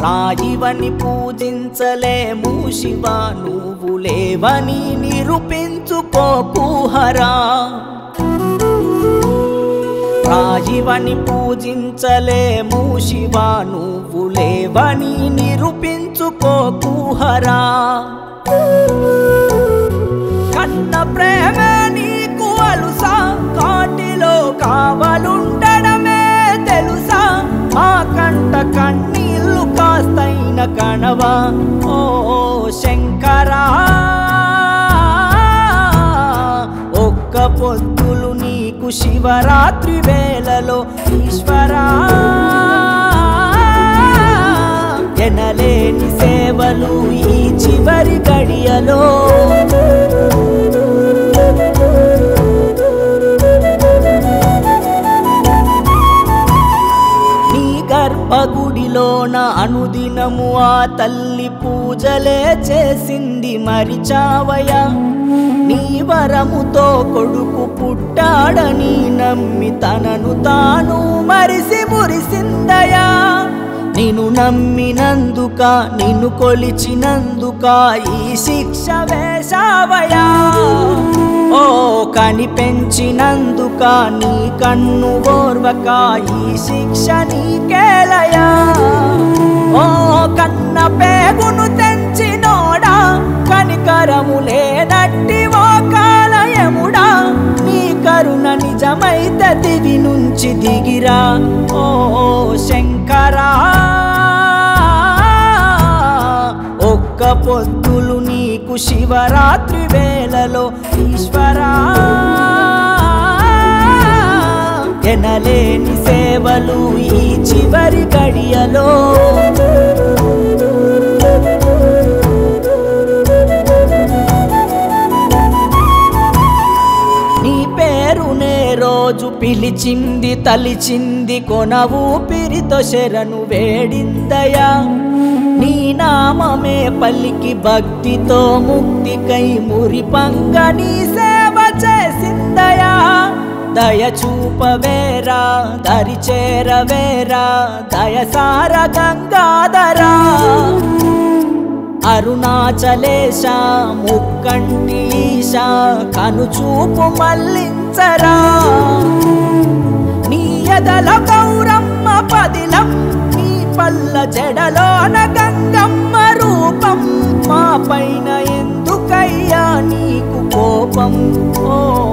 రాయివని పూజించలేము శివ నువ్వు లేవని నిరూపించుకోకుహరా రాయివని పూజించలేము శివ నువ్వు లేవని నిరూపించుకోకుహరా కన్న ప్రేమ నీకు అలుసా కాటిలో కావలుండడమే తెలుసా మా కంట కన్నీళ్ళు కాస్తైన కణవా ఓ శంకరా ఒక్క పొద్దులు నీకు శివరాత్రి వేళలో ఈశ్వరా ఎనలేని సేవలు ఈ చివరి గడియలో నీ గర్భగుడిలోన అనుదినము ఆ తల్లి పూజలే చేసింది మరిచావయ నీ వరముతో కొడుకు పుట్టాడని నమ్మి తనను తాను మరిసి మురిసిందయా నిన్ను నమ్మినందుక నిన్ను కొలిచినందుక ఈ శిక్ష వేశావయా ఓ కని పెంచినందుక నీ కన్ను ఓర్వక ఈ శిక్ష నీకేలయా ఓ కన్న పేగును తెంచినోడా కనికరము లేనట్టి ఓ కాలయముడా నీ కరుణ నిజమైతే దివి నుంచి దిగిరా ఓ శంకరా ఒక్క పొద్దులు నీకు శివరాత్రి వేళలో ఈశ్వరా ఎనలేని సేవలు ఈ చివరి గడియలో నీ పేరునే రోజు పిలిచింది తలిచింది కొన ఊపిరితో శరణు వేడిందయా నీ నామమే పలికి భక్తితో ముక్తికై మురిపంగ నీ సేవ చేసిందయా దయ చూపవేరా దరి చేరవేరా దయసార గంగాధరా అరుణాచలేశ ముక్కంటీశ కనుచూపు మల్లించరా నీ ఎదల గౌరమ్మ పదిలం నీ పల్ల జడలోన గంగమ్మ రూపం మా పైన ఎందుకయ్యా నీకు కోపం ఓ